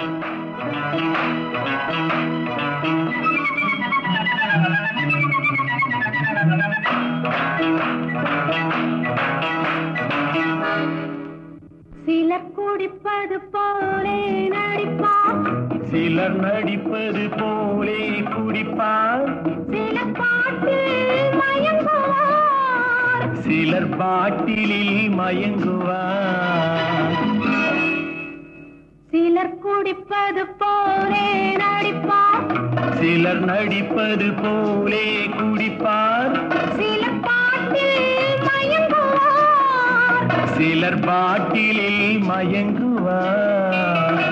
சிலர் குடிப்பது போலே நடிப்பார் சிலர் நடிப்பது போலே குடிப்பார் சில பாட்டில் மயங்குவார் சிலர் பாட்டிலில் மயங்குவார் சிலர் குடிப்பது போலே நடிப்பார் சிலர் நடிப்பது போலே குடிப்பார் சில பாட்டில் மயங்குவார் சிலர் பாட்டிலில் மயங்குவார்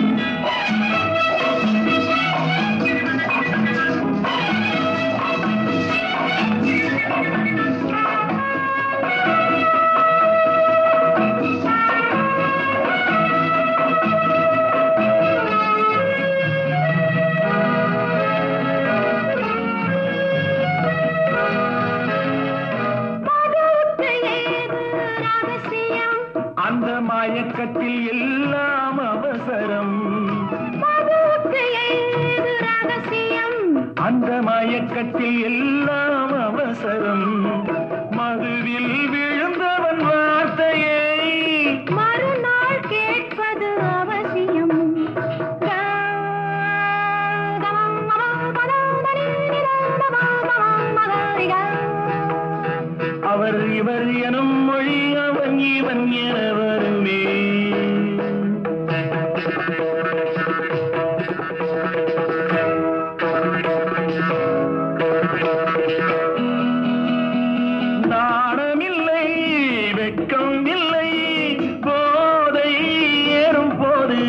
மதுவுக்கு ஏது ரகசியம் அந்த மயக்கத்தில் எல்லாம் அவசரம் மதுவுக்கு ஏது ரகசியம் அந்த மயக்கத்தில் எல்லாம் அவசரம் மதுவில் விழுந்தவன் வார்த்தையை மறுநாள் கேட்பது அவசியம் அவர் இவர் எனும் மொழி அவன் இவன் என வருமே நாணமில்லை வெட்கம் இல்லை போதை ஏறும் போது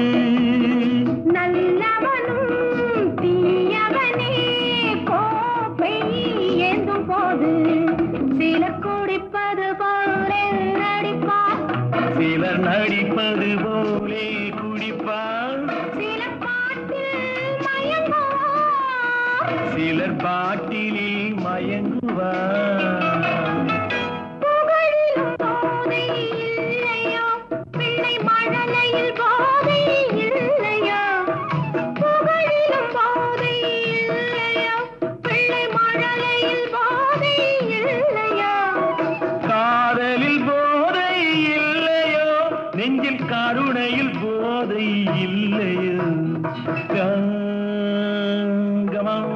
நல்லவனும் தீயவனே கோப்பை ஏந்தும் போது சிலர் குடிப்பது போலே நடிப்பார் சிலர் நடிப்பது போலே குடிப்பார் சில பாட்டில் மயங்குவார் சிலர் பாட்டிலில் மயங்குவார் புகழிலும் போதை இல்லையோ பிள்ளை மழலையில் போதை இல்லையோ புகழிலும் போதை இல்லையோ பிள்ளை மழலையில் போதை இல்லையோ காதலில் போதை இல்லையோ நெஞ்சில் கருணையில் போதை இல்லையோ கமம்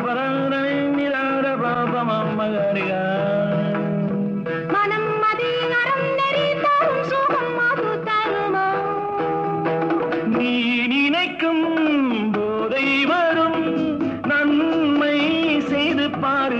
மனம் அதிகாரம் நெறி தரும் சுகம் அது தருமோ நீ நினைக்கும் போதை வரும் நன்மை செய்து பாரு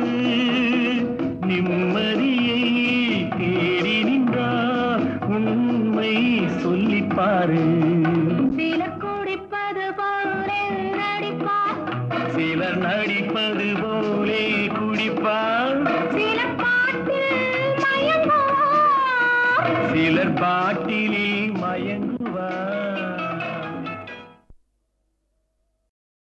நிம்மதியை தேடி நின்றார் உண்மை சொல்லிப் பாரு சிலர் குடிப்பது போலே நடிப்பார் சிலர் நடிப்பது போலே குடிப்பார் சில பாட்டில் மயங்குவார் சிலர் பாட்டிலில்